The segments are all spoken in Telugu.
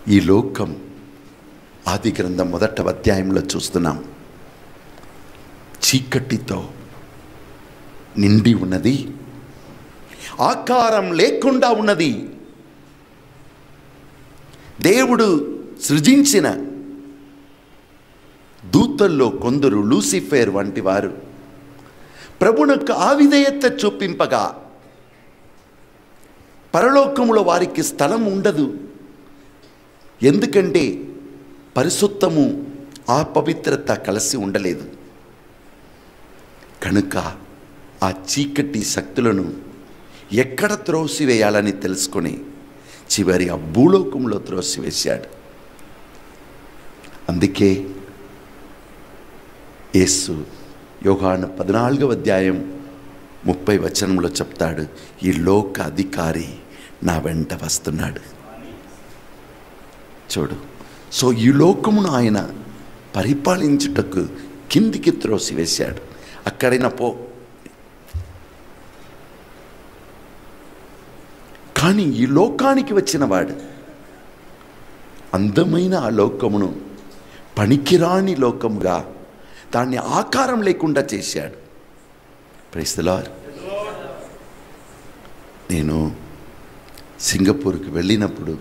ఈ లోకం ఆది గ్రంథం మొదట అధ్యాయంలో చూస్తున్నాం చీకటితో నిండి ఉన్నది ఆకారం లేకుండా ఉన్నది దేవుడు సృజించిన దూతల్లో కొందరు లూసిఫేర్ వంటి వారు ప్రభునకు ఆవిధేయత చూపింపగా పరలోకములో వారికి స్థలం ఉండదు ఎందుకంటే పరిశుద్ధము ఆ పవిత్రత కలిసి ఉండలేదు కనుక ఆ చీకటి శక్తులను ఎక్కడ త్రోసివేయాలని తెలుసుకొని చివరి ఆ భూలోకంలో త్రోసివేశాడు అందుకే యేసు యోగాను పద్నాలుగవ అధ్యాయం ముప్పై వచనంలో చెప్తాడు ఈ లోక అధికారి నా వెంట వస్తున్నాడు చూడు సో ఈ లోకమును ఆయన పరిపాలించుటకు కిందికి త్రోసివేశాడు అక్కడైనా పో కానీ ఈ లోకానికి వచ్చిన వాడు అందమైన ఆ లోకమును పనికిరాని లోకముగా దాన్ని ఆకారం లేకుండా చేశాడు ప్రైస్తలార్ నేను సింగపూర్కి వెళ్ళినప్పుడు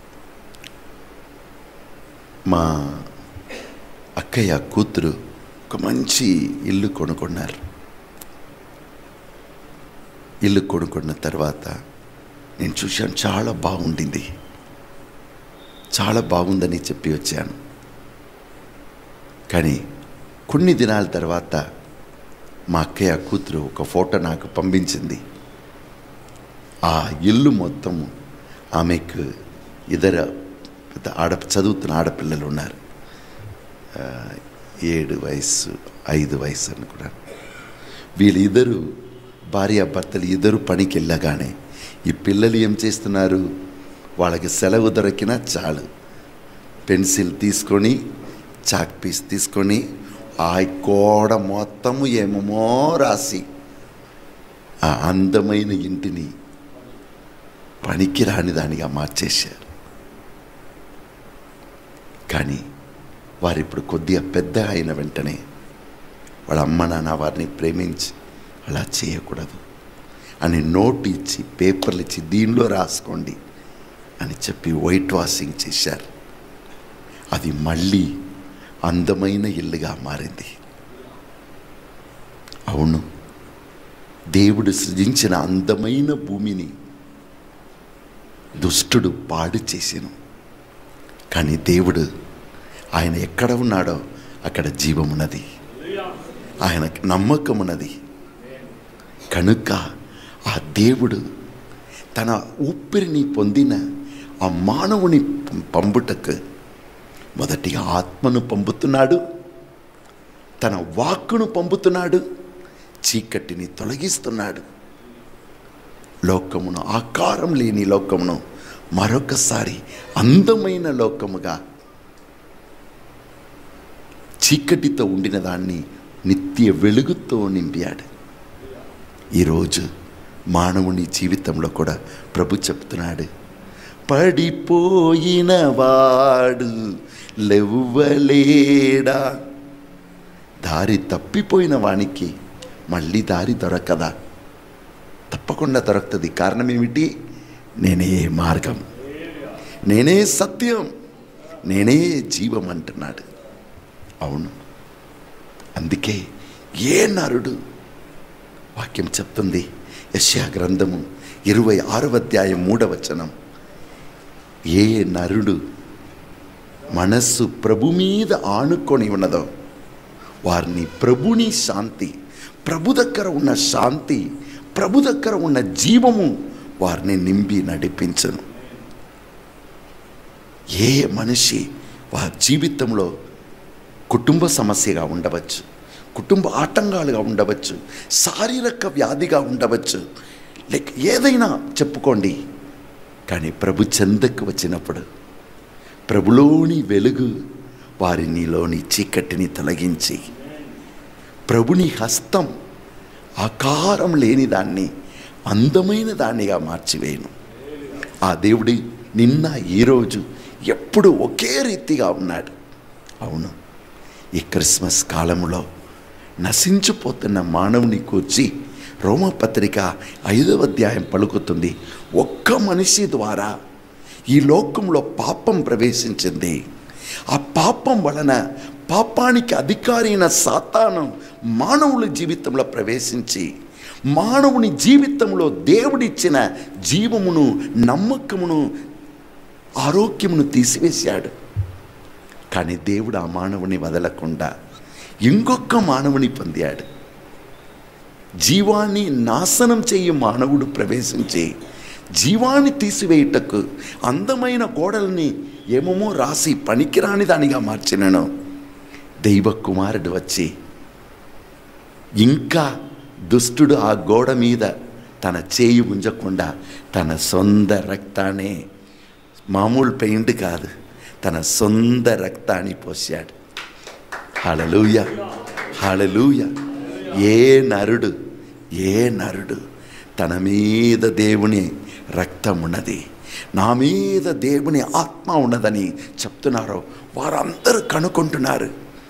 మా అక్కయ్య కూతురు ఒక మంచి ఇల్లు కొనుక్కున్నారు ఇల్లు కొనుక్కున్న తర్వాత నేను చూశాను చాలా బాగుండింది చాలా బాగుందని చెప్పి వచ్చాను కానీ కొన్ని దినాల తర్వాత మా అక్కయ్య కూతురు ఒక ఫోటో నాకు పంపించింది ఆ ఇల్లు మొత్తం ఆమెకు ఇద్దరు పెద్ద ఆడ చదువుతున్న ఆడపిల్లలు ఉన్నారు ఆ, ఏడు వయసు ఐదు వయసు అనుకున్నాను వీళ్ళిద్దరు భార్యాభర్తలు ఇద్దరు పనికి వెళ్ళగానే ఈ పిల్లలు ఏం చేస్తున్నారు వాళ్ళకి సెలవు దొరికినా చాలు పెన్సిల్ తీసుకొని చాక్ పీస్ తీసుకొని ఆ గోడ మొత్తము ఏమేమో రాసి ఆ అందమైన ఇంటిని పనికిరాని దానిగా మార్చేశారు కానీ వారిప్పుడు కొద్దిగా పెద్ద అయిన వెంటనే వాళ్ళ అమ్మ నాన్న వారిని ప్రేమించి అలా చేయకూడదు అని నోట్ ఇచ్చి పేపర్లు ఇచ్చి దీనిలో రాసుకోండి అని చెప్పి వైట్ వాషింగ్ చేశారు అది మళ్ళీ అందమైన ఇల్లుగా మారింది అవును దేవుడు సృజించిన అందమైన భూమిని దుష్టుడు పాడు చేసెను కానీ దేవుడు ఆయన ఎక్కడ ఉన్నాడో అక్కడ జీవమున్నది ఆయన నమ్మకమున్నది కనుక ఆ దేవుడు తన ఊపిరిని పొందిన ఆ మానవుని పంపుటకు మొదటిగా ఆత్మను పంపుతున్నాడు తన వాక్కును పంపుతున్నాడు చీకటిని తొలగిస్తున్నాడు లోకమును ఆకారం లేని లోకమును మరొకసారి అందమైన లోకముగా చీకటితో ఉండిన దాన్ని నిత్య వెలుగుతో నింపాడు ఈరోజు మానవుని జీవితంలో కూడా ప్రభు చెప్తున్నాడు పడిపోయిన వాడు లెవ్వలేడా దారి తప్పిపోయిన వానికి మళ్ళీ దారి దొరకదా తప్పకుండా దొరుకుతుంది కారణం ఏమిటి నేనే మార్గం నేనే సత్యం నేనే జీవం అంటున్నాడు అవును అందుకే ఏ నరుడు వాక్యం చెప్తుంది యశ్యా గ్రంథము ఇరవై ఆరవ అధ్యాయం మూడవ వచనం ఏ నరుడు మనస్సు ప్రభు మీద ఆనుకొని ఉన్నదో వారిని ప్రభుని శాంతి ప్రభు దగ్గర ఉన్న శాంతి ప్రభు దగ్గర ఉన్న జీవము వారిని నింపి నడిపించను ఏ మనిషి వారి జీవితంలో కుటుంబ సమస్యగా ఉండవచ్చు కుటుంబ ఆటంకాలుగా ఉండవచ్చు శారీరక వ్యాధిగా ఉండవచ్చు లైక్ ఏదైనా చెప్పుకోండి కానీ ప్రభు చెందకు వచ్చినప్పుడు ప్రభులోని వెలుగు వారి నీలోని చీకటిని తొలగించి ప్రభుని హస్తం ఆకారం లేని దాన్ని అందమైన దానిగా మార్చివేయను ఆ దేవుడి నిన్న ఈరోజు ఎప్పుడు ఒకే రీతిగా ఉన్నాడు అవును ఈ క్రిస్మస్ కాలంలో నశించిపోతున్న మానవుని కూర్చి రోమపత్రిక ఐదవ అధ్యాయం పలుకుతుంది ఒక్క మనిషి ద్వారా ఈ లోకంలో పాపం ప్రవేశించింది ఆ పాపం వలన పాపానికి అధికారి అయిన సాతాను మానవుల జీవితంలో ప్రవేశించి మానవుని జీవితంలో దేవుడిచ్చిన జీవమును నమ్మకమును ఆరోగ్యమును తీసివేశాడు కానీ దేవుడు ఆ మానవుని వదలకుండా ఇంకొక మానవుని పొందాడు జీవాన్ని నాశనం చేయి మానవుడు ప్రవేశించి జీవాన్ని తీసివేయుటకు అందమైన గోడల్ని ఏమేమో రాసి పనికిరాని దానిగా మార్చినను దైవ కుమారుడు వచ్చి ఇంకా దుష్టుడు ఆ గోడ మీద తన చేయి ఉంచకుండా తన సొంత రక్తాన్ని మామూలు పెయింట్ కాదు తన సొంత రక్తాన్ని పోసాడు హళలూయ హళలూయ ఏ నరుడు ఏ నరుడు తన మీద దేవుని రక్తం ఉన్నది నా మీద దేవుని ఆత్మ ఉన్నదని చెప్తున్నారో వారందరూ కనుక్కుంటున్నారు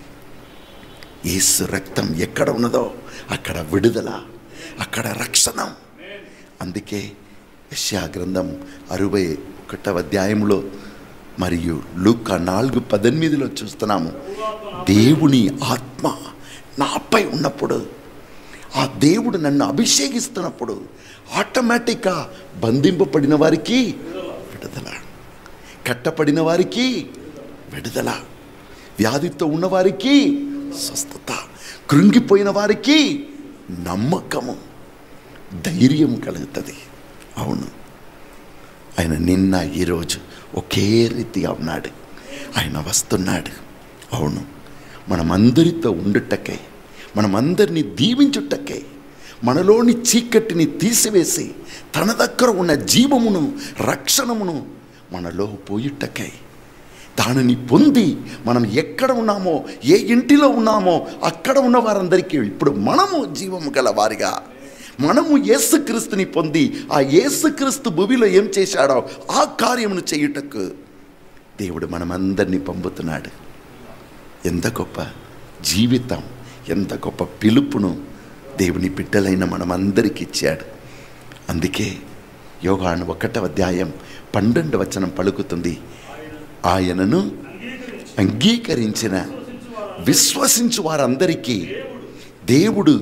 యేసు రక్తం ఎక్కడ ఉన్నదో అక్కడ విడుదల అక్కడ రక్షణ అందుకే యశ్యా గ్రంథం అరవై ఒకటవ అధ్యాయంలో మరియు లూక నాలుగు పద్దెనిమిదిలో చూస్తున్నాము దేవుని ఆత్మ నాపై ఉన్నప్పుడు ఆ దేవుడు నన్ను అభిషేకిస్తున్నప్పుడు ఆటోమేటిక్గా బంధింపబడిన వారికి విడుదల కట్టపడిన వారికి విడుదల వ్యాధితో ఉన్నవారికి స్వస్థత కృంగిపోయిన వారికి నమ్మకము ధైర్యం కలుగుతుంది అవును ఆయన నిన్న ఈరోజు ఒకే రీతిగా ఉన్నాడు ఆయన వస్తున్నాడు అవును మనమందరితో ఉండుటకై మనమందరినీ దీవించుటకై మనలోని చీకటిని తీసివేసి తన దగ్గర ఉన్న జీవమును రక్షణమును మనలో పోయుటకై దానిని పొంది మనం ఎక్కడ ఉన్నామో ఏ ఇంటిలో ఉన్నామో అక్కడ ఉన్న వారందరికీ ఇప్పుడు మనము జీవము గల వారిగా మనము యేసుక్రీస్తుని పొంది ఆ యేసుక్రీస్తు భూమిలో ఏం చేశాడో ఆ కార్యమును చేయుటకు దేవుడు మనమందరినీ పంపుతున్నాడు ఎంత గొప్ప జీవితం ఎంత గొప్ప పిలుపును దేవుని బిడ్డలైన మనమందరికి ఇచ్చాడు అందుకే యోగాను ఒకటవ అధ్యాయం పన్నెండు వచనం పలుకుతుంది ఆయనను అంగీకరించిన విశ్వసించు వారందరికీ దేవుడు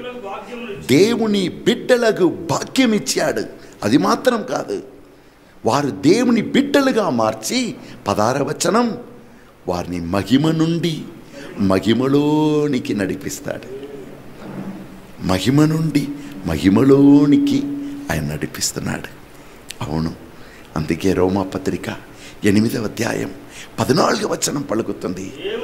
దేవుని బిడ్డలకు భాగ్యం ఇచ్చాడు అది మాత్రం కాదు వారు దేవుని బిడ్డలుగా మార్చి పదార వచనం వారిని మహిమ నుండి మహిమలోనికి నడిపిస్తాడు మహిమ నుండి మహిమలోనికి ఆయన నడిపిస్తున్నాడు అవును అందుకే రోమా పత్రిక ఎనిమిదవ అధ్యాయం పద్నాలుగు వచనం పలుకుతుంది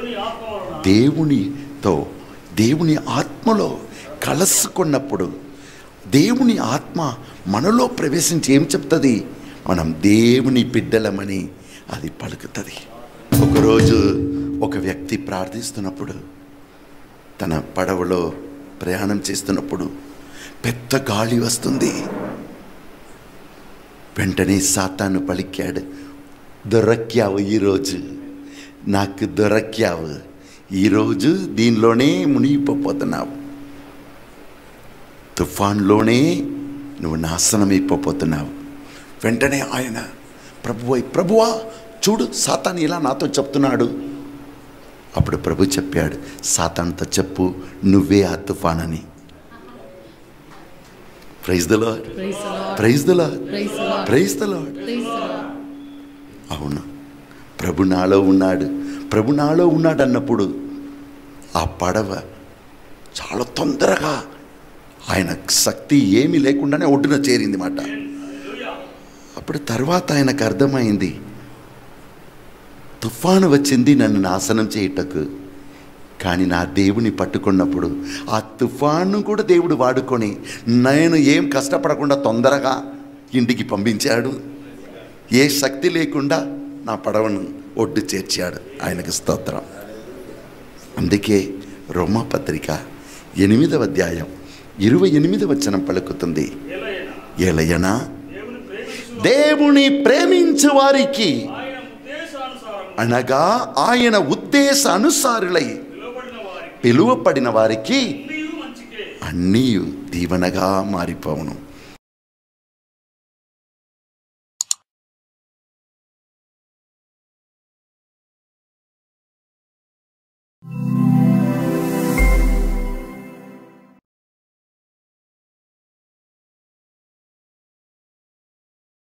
దేవునితో దేవుని ఆత్మలో కలుసుకున్నప్పుడు దేవుని ఆత్మ మనలో ప్రవేశించి ఏం చెప్తుంది మనం దేవుని బిడ్డలమని అది పలుకుతుంది ఒకరోజు ఒక వ్యక్తి ప్రార్థిస్తున్నప్పుడు తన పడవలో ప్రయాణం చేస్తున్నప్పుడు పెద్ద గాలి వస్తుంది వెంటనే సాతాను పలికాడు దొరక్యావు ఈరోజు నాకు దొరక్యావు ఈరోజు దీనిలోనే మునిగిపోతున్నావు తుఫాన్లోనే నువ్వు నాశనమైపోతున్నావు వెంటనే ఆయన ప్రభువై ప్రభువా చూడు సాతాన్ ఇలా నాతో చెప్తున్నాడు అప్పుడు ప్రభు చెప్పాడు సాతాన్తో చెప్పు నువ్వే ఆ తుఫానని praise the Lord Praise the Lord. Praise the Lord Praise the Lord. Praise the Lord Praise the Lord. అవును ప్రభు నాలో ఉన్నాడు ప్రభు నాలో ఉన్నాడు అన్నప్పుడు ఆ పడవ చాలా తొందరగా ఆయన శక్తి ఏమీ లేకుండానే ఒడ్డున చేరింది మాట అప్పుడు తర్వాత ఆయనకు అర్థమైంది తుఫాను వచ్చింది నన్ను నాశనం చేయుటకు కానీ నా దేవుని పట్టుకున్నప్పుడు ఆ తుఫాను కూడా దేవుడు వాడుకొని నేను ఏం కష్టపడకుండా తొందరగా ఇంటికి పంపించాడు ఏ శక్తి లేకుండా నా పడవను ఒడ్డు చేర్చాడు ఆయనకు స్తోత్రం అందుకే రోమాపత్రిక ఎనిమిదవ అధ్యాయం ఇరవై ఎనిమిది వచనం పలుకుతుంది ఏలయనా దేవుని ప్రేమించు వారికి అనగా ఆయన ఉద్దేశ అనుసారులై పిలువబడిన వారికి పిలువపడిన వారికి అన్నీయు మంచికే అన్నీ దీవెనగా మారిపోవును